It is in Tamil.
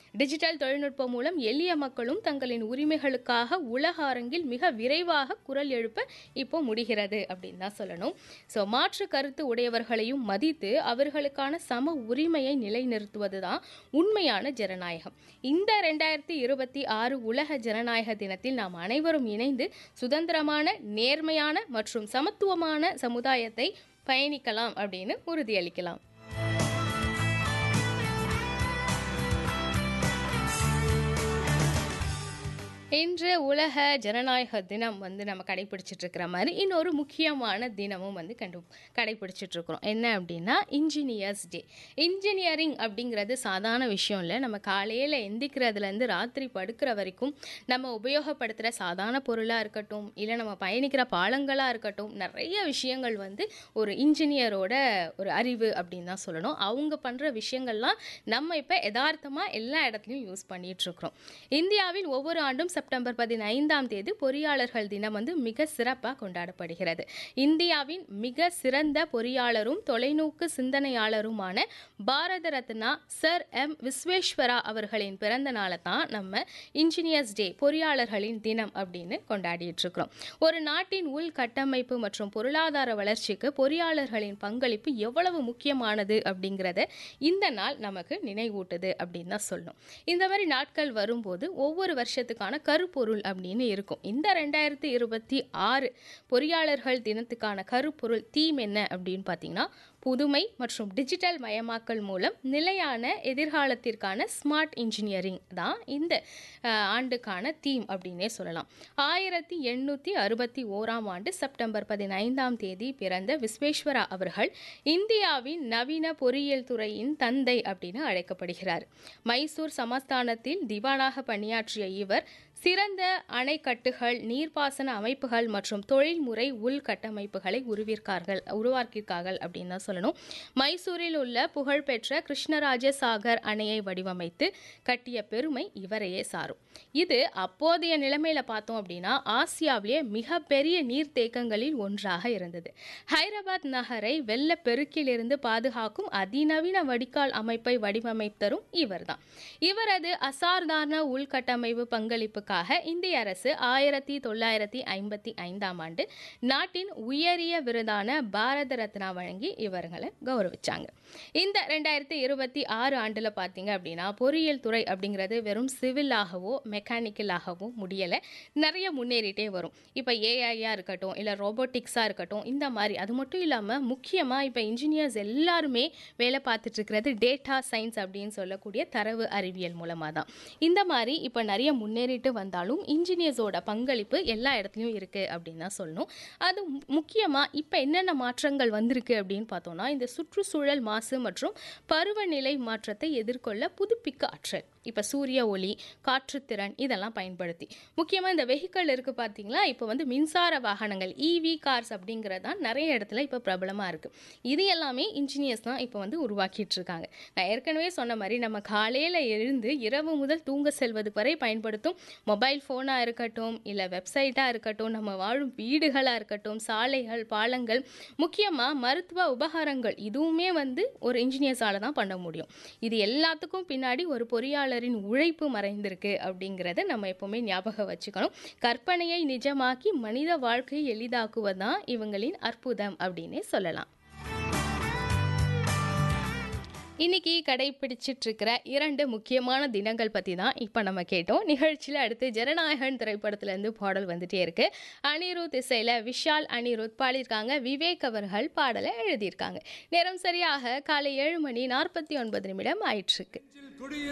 டிஜிட்டல் தொழில்நுட்பம் மூலம் எளிய மக்களும் தங்களின் உரிமைகளுக்காக உலக அரங்கில் மிக விரைவாக குரல் எழுப்ப இப்போ முடிகிறது அப்படின்னு தான் சொல்லணும் ஸோ மாற்று கருத்து உடையவர்களையும் மதித்து அவர்களுக்கான சம உரிமையை நிலைநிறுத்துவது தான் உண்மையான ஜனநாயகம் இந்த ரெண்டாயிரத்தி இருபத்தி ஆறு உலக ஜனநாயக தினத்தில் நாம் அனைவரும் இணைந்து சுதந்திரமான நேர்மையான மற்றும் சமத்துவமான சமுதாயத்தை பயணிக்கலாம் அப்படின்னு உறுதியளிக்கலாம் இன்று உலக ஜனநாயக தினம் வந்து நம்ம கடைபிடிச்சிட்டு இருக்கிற மாதிரி இன்னொரு முக்கியமான தினமும் வந்து கண்டு கடைபிடிச்சிட்டு இருக்கிறோம் என்ன அப்படின்னா இன்ஜினியர்ஸ் டே இன்ஜினியரிங் அப்படிங்கிறது சாதாரண விஷயம் இல்லை நம்ம காலையில் எந்திக்கிறதுலேருந்து ராத்திரி படுக்கிற வரைக்கும் நம்ம உபயோகப்படுத்துகிற சாதாரண பொருளாக இருக்கட்டும் இல்லை நம்ம பயணிக்கிற பாலங்களாக இருக்கட்டும் நிறைய விஷயங்கள் வந்து ஒரு இன்ஜினியரோட ஒரு அறிவு அப்படின்னு தான் சொல்லணும் அவங்க பண்ணுற விஷயங்கள்லாம் நம்ம இப்போ யதார்த்தமாக எல்லா இடத்துலையும் யூஸ் பண்ணிகிட்ருக்குறோம் இந்தியாவில் ஒவ்வொரு ஆண்டும் செப்டம்பர் பதினைந்தாம் தேதி பொறியாளர்கள் தினம் வந்து மிக சிறப்பாக கொண்டாடப்படுகிறது இந்தியாவின் மிக சிறந்த பொறியாளரும் தொலைநோக்கு சிந்தனையாளருமான பாரத ரத்னா சர் எம் விஸ்வேஸ்வரா அவர்களின் பிறந்த நாளை தான் நம்ம இன்ஜினியர்ஸ் டே பொறியாளர்களின் தினம் அப்படின்னு கொண்டாடிட்டு இருக்கிறோம் ஒரு நாட்டின் உள்கட்டமைப்பு மற்றும் பொருளாதார வளர்ச்சிக்கு பொறியாளர்களின் பங்களிப்பு எவ்வளவு முக்கியமானது அப்படிங்கிறத இந்த நாள் நமக்கு நினைவூட்டுது அப்படின்னு தான் சொல்லணும் இந்த மாதிரி நாட்கள் வரும்போது ஒவ்வொரு வருஷத்துக்கான கருப்பொருள் அப்படின்னு இருக்கும் இந்த ரெண்டாயிரத்தி இருபத்தி ஆறு பொறியாளர்கள் தினத்துக்கான கருப்பொருள் தீம் என்ன அப்படின்னு பார்த்தீங்கன்னா புதுமை மற்றும் டிஜிட்டல் மயமாக்கல் மூலம் நிலையான எதிர்காலத்திற்கான ஸ்மார்ட் இன்ஜினியரிங் தான் இந்த அஹ், ஆண்டுக்கான தீம் அப்படின்னே சொல்லலாம் ஆயிரத்தி எண்ணூற்றி அறுபத்தி ஓராம் ஆண்டு செப்டம்பர் பதினைந்தாம் தேதி பிறந்த விஸ்வேஸ்வரா அவர்கள் இந்தியாவின் நவீன பொறியியல் துறையின் தந்தை அப்படின்னு அழைக்கப்படுகிறார் மைசூர் சமஸ்தானத்தில் திவானாக பணியாற்றிய இவர் சிறந்த அணைக்கட்டுகள் நீர்ப்பாசன அமைப்புகள் மற்றும் தொழில்முறை உள்கட்டமைப்புகளை உருவிற்கார்கள் உருவாக்கியிருக்கார்கள் அப்படின்னு தான் சொல்லணும் மைசூரில் உள்ள புகழ்பெற்ற கிருஷ்ணராஜ சாகர் அணையை வடிவமைத்து கட்டிய பெருமை இவரையே சாரும் இது அப்போதைய நிலைமையில பார்த்தோம் அப்படின்னா ஆசியாவிலேயே மிகப்பெரிய நீர்த்தேக்கங்களில் ஒன்றாக இருந்தது ஹைதராபாத் நகரை வெள்ள பெருக்கிலிருந்து பாதுகாக்கும் அதிநவீன வடிகால் அமைப்பை வடிவமைத்தரும் இவர்தான் இவரது அசாதாரண உள்கட்டமைப்பு பங்களிப்புக்காக இந்திய அரசு ஆயிரத்தி தொள்ளாயிரத்தி ஐம்பத்தி ஐந்தாம் ஆண்டு நாட்டின் உயரிய விருதான பாரத ரத்னா வழங்கி இவர்களை கௌரவிச்சாங்க இந்த ரெண்டாயிரத்தி இருபத்தி ஆறு ஆண்டில் பார்த்தீங்க அப்படின்னா பொறியியல் துறை அப்படிங்கிறது வெறும் சிவிலாகவோ மெக்கானிக்கலாகவோ முடியலை நிறைய முன்னேறிட்டே வரும் இப்போ ஏஐயாக இருக்கட்டும் இல்லை ரோபோட்டிக்ஸாக இருக்கட்டும் இந்த மாதிரி அது மட்டும் இல்லாமல் முக்கியமாக இப்போ இன்ஜினியர்ஸ் எல்லாருமே வேலை பார்த்துட்டு இருக்கிறது டேட்டா சயின்ஸ் அப்படின்னு சொல்லக்கூடிய தரவு அறிவியல் மூலமாக தான் இந்த மாதிரி இப்போ நிறைய முன்னேறிட்டு வந்தாலும் இன்ஜினியர்ஸோட பங்களிப்பு எல்லா இடத்துலையும் இருக்குது அப்படின்னு தான் சொல்லணும் அது முக்கியமாக இப்போ என்னென்ன மாற்றங்கள் வந்திருக்கு அப்படின்னு பார்த்தோம்னா இந்த சுற்றுச்சூழல் மாசு மற்றும் பருவநிலை மாற்றத்தை எதிர்கொள்ள புதுப்பிக்க ஆற்றல் இப்போ சூரிய ஒளி காற்றுத்திறன் இதெல்லாம் பயன்படுத்தி முக்கியமாக இந்த வெஹிக்கிள் இருக்குது பார்த்தீங்களா இப்போ வந்து மின்சார வாகனங்கள் இவி கார்ஸ் அப்படிங்கிறது தான் நிறைய இடத்துல இப்போ பிரபலமாக இருக்குது இது எல்லாமே இன்ஜினியர்ஸ் தான் இப்போ வந்து உருவாக்கிட்டு இருக்காங்க நான் ஏற்கனவே சொன்ன மாதிரி நம்ம காலையில் எழுந்து இரவு முதல் தூங்க செல்வதுக்கு வரை பயன்படுத்தும் மொபைல் ஃபோனாக இருக்கட்டும் இல்லை வெப்சைட்டாக இருக்கட்டும் நம்ம வாழும் வீடுகளாக இருக்கட்டும் சாலைகள் பாலங்கள் முக்கியமாக மருத்துவ உபகாரங்கள் இதுவுமே வந்து ஒரு இன்ஜினியர்ஸால தான் பண்ண முடியும் இது எல்லாத்துக்கும் பின்னாடி ஒரு பொறியாளரின் உழைப்பு மறைந்திருக்கு அப்படிங்கிறத நம்ம எப்பவுமே ஞாபகம் வச்சுக்கணும் கற்பனையை நிஜமாக்கி மனித வாழ்க்கையை எளிதாக்குவதுதான் இவங்களின் அற்புதம் அப்படின்னே சொல்லலாம் இன்னைக்கு கடைபிடிச்சிட்டு இருக்கிற இரண்டு முக்கியமான தினங்கள் பற்றி தான் இப்போ நம்ம கேட்டோம் நிகழ்ச்சியில் அடுத்து ஜனநாயகன் திரைப்படத்துலேருந்து பாடல் வந்துட்டே இருக்கு அனிருத் இசையில் விஷால் அனிருத் பாடியிருக்காங்க விவேக் அவர்கள் பாடலை எழுதியிருக்காங்க நேரம் சரியாக காலை ஏழு மணி நாற்பத்தி ஒன்பது நிமிடம் ஆயிட்டிருக்கு